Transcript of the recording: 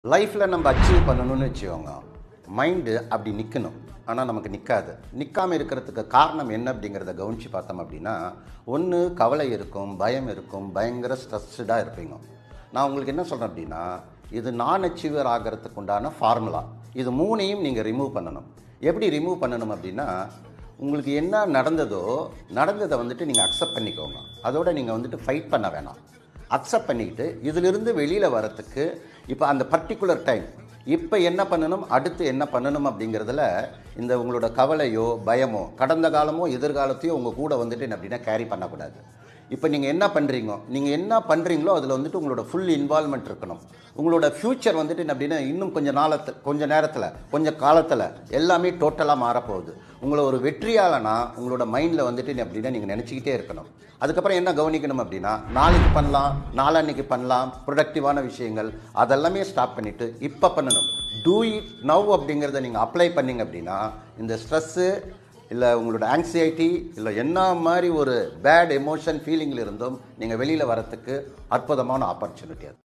லைஃப்பில் நம்ம அச்சீவ் பண்ணணும்னு வச்சுக்கோங்க மைண்டு அப்படி நிற்கணும் ஆனால் நமக்கு நிற்காது நிற்காம இருக்கிறதுக்கு காரணம் என்ன அப்படிங்கிறத கவனித்து பார்த்தோம் அப்படின்னா ஒன்று கவலை இருக்கும் பயம் இருக்கும் பயங்கர ஸ்ட்ரெஸ்டாக இருப்பீங்க நான் உங்களுக்கு என்ன சொல்கிறேன் அப்படின்னா இது நான் அச்சீவர் ஆகிறதுக்கு உண்டான ஃபார்முலா இது மூணையும் நீங்கள் ரிமூவ் பண்ணணும் எப்படி ரிமூவ் பண்ணணும் அப்படின்னா உங்களுக்கு என்ன நடந்ததோ நடந்ததை வந்துட்டு நீங்கள் அக்செப்ட் பண்ணிக்கோங்க அதோட நீங்கள் வந்துட்டு ஃபைட் பண்ண வேணாம் அக்செப்ட் பண்ணிக்கிட்டு இதிலிருந்து வெளியில் வரத்துக்கு இப்போ அந்த பர்டிகுலர் டைம் இப்போ என்ன பண்ணணும் அடுத்து என்ன பண்ணணும் அப்படிங்கிறதுல இந்த உங்களோட கவலையோ பயமோ கடந்த காலமோ எதிர்காலத்தையோ உங்கள் கூட வந்துட்டு என்ன அப்படின்னா கேரி பண்ணக்கூடாது இப்போ நீங்கள் என்ன பண்ணுறீங்க நீங்கள் என்ன பண்ணுறீங்களோ அதில் வந்துட்டு உங்களோட ஃபுல் இன்வால்மெண்ட் இருக்கணும் உங்களோட ஃப்யூச்சர் வந்துட்டு என்ன அப்படின்னா இன்னும் கொஞ்சம் நாளத்து கொஞ்ச நேரத்தில் கொஞ்சம் காலத்தில் எல்லாமே டோட்டலாக மாறப்போகுது உங்களை ஒரு வெற்றியாளனா உங்களோட மைண்டில் வந்துட்டு என்ன அப்படின்னா நீங்கள் நினச்சிக்கிட்டே இருக்கணும் அதுக்கப்புறம் என்ன கவனிக்கணும் அப்படின்னா நாளைக்கு பண்ணலாம் நாளான்னைக்கு பண்ணலாம் ப்ரொடக்டிவான விஷயங்கள் அதெல்லாமே ஸ்டாப் பண்ணிவிட்டு இப்போ பண்ணணும் டூ இட் நவ் அப்படிங்கிறத நீங்கள் அப்ளை பண்ணீங்க அப்படின்னா இந்த ஸ்ட்ரெஸ்ஸு இல்லை உங்களோட ஆங்ஸைட்டி இல்லை என்ன மாதிரி ஒரு பேட் எமோஷன் ஃபீலிங்கில் இருந்தும் நீங்கள் வெளியில் வரத்துக்கு அற்புதமான ஆப்பர்ச்சுனிட்டி அது